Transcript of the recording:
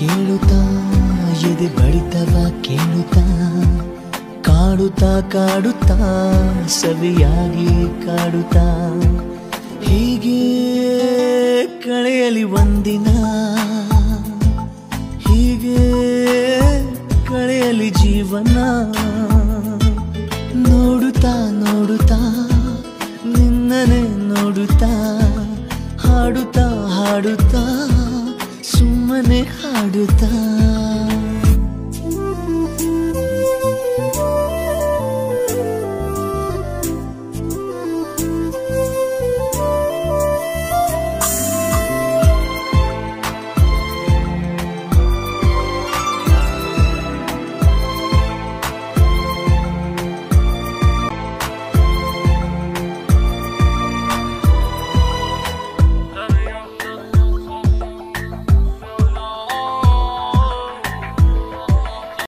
ಕೇಳುತ್ತಾ ಎದೆ ಬಡಿತವ ಕೇಳುತ್ತಾ ಕಾಡುತ್ತಾ ಕಾಡುತ್ತಾ ಸವಿಯಾಗಿ ಕಾಡುತ್ತಾ ಹೀಗೆ ಕಳೆಯಲಿ ಒಂದಿನ ಹೀಗೆ ಕಳೆಯಲಿ ಜೀವನ ನೋಡುತ್ತಾ ನೋಡುತ್ತಾ ನಿನ್ನನೆ ನೋಡುತ್ತಾ ಹಾಡುತ್ತಾ ಹಾಡುತ್ತಾ ಸುಮ್ಮನೆ ಹಾಡುತ್ತಾ